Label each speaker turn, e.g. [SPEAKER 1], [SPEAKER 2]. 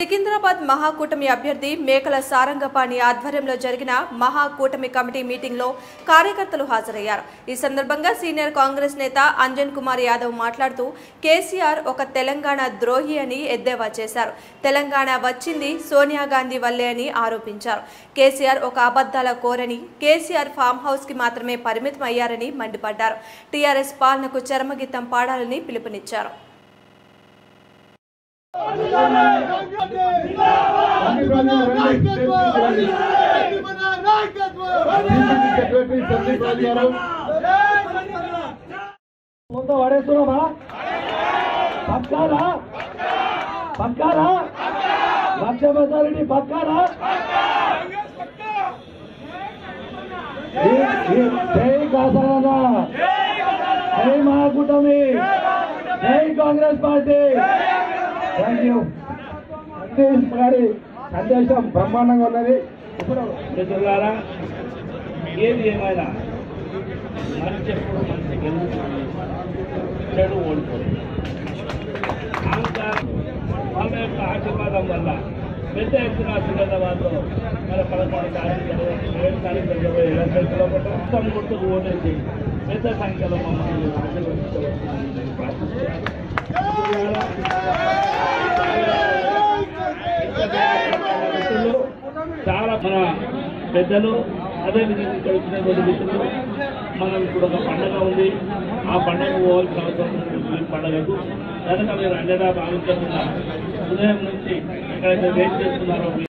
[SPEAKER 1] సికింద్రాబాద్ మహాకూటమి అభ్యర్థి మేకల సారంగపాణి ఆధ్వర్యంలో జరిగిన మహాకూటమి కమిటీ మీటింగ్లో కార్యకర్తలు హాజరయ్యారు ఈ సందర్భంగా సీనియర్ కాంగ్రెస్ నేత అంజన్ కుమార్ యాదవ్ మాట్లాడుతూ కేసీఆర్ ఒక తెలంగాణ ద్రోహి అని ఎద్దేవా చేశారు తెలంగాణ వచ్చింది సోనియా గాంధీ వల్లే అని ఆరోపించారు కేసీఆర్ ఒక అబద్ధాల కోరని కేసీఆర్ ఫామ్ హౌస్ కి మాత్రమే పరిమితం అయ్యారని మండిపడ్డారు టీఆర్ఎస్ పాలనకు చరమగీతం పాడాలని పిలుపునిచ్చారు
[SPEAKER 2] సెక్రటరీ సందీప్ రాజు గారు మొత్తం పడేస్తున్నామా పక్కారా పక్కారా లక్ష మెజారిటీ పక్కారా ఈ- ఈ- జై కాసారా జై మహాకూటమి జై Congress party thank you Satish గారి సందేశం బ్రహ్మాండంగా ఉన్నది ఇప్పుడు
[SPEAKER 3] మిత్రులారా ఏది ఏమైనా మంచి ఎప్పుడు మంచి గెలుస్తుంది చెడు ఓడిపోతుంది అహంకారం వాళ్ళ యొక్క ఆశీర్వాదం వల్ల పెద్ద ఎత్తున సికింద్రాబాద్లో మన పదకొండు తారీఖులు ఏడు తారీఖులు జరగబోయే ఎలక్షన్స్లో మొత్తం గుర్తుకు ఓటేసి పెద్ద సంఖ్యలో మమ్మల్ని ఆశీర్వదించవలసింది ప్రార్థిస్తున్నాను. మిత్రులు చాలా మన పెద్దలు అదేవిధంగా ఇక్కడ వచ్చినటువంటి మిత్రులు మనం ఇప్పుడు ఒక పండగ ఉంది ఆ పండగ పోవాల్సిన అవసరం ఉంది ఈ పండగకు కనుక మీరు అండగా భావించకుండా ఉదయం నుంచి ఎక్కడైతే వెయిట్ చేస్తున్నారో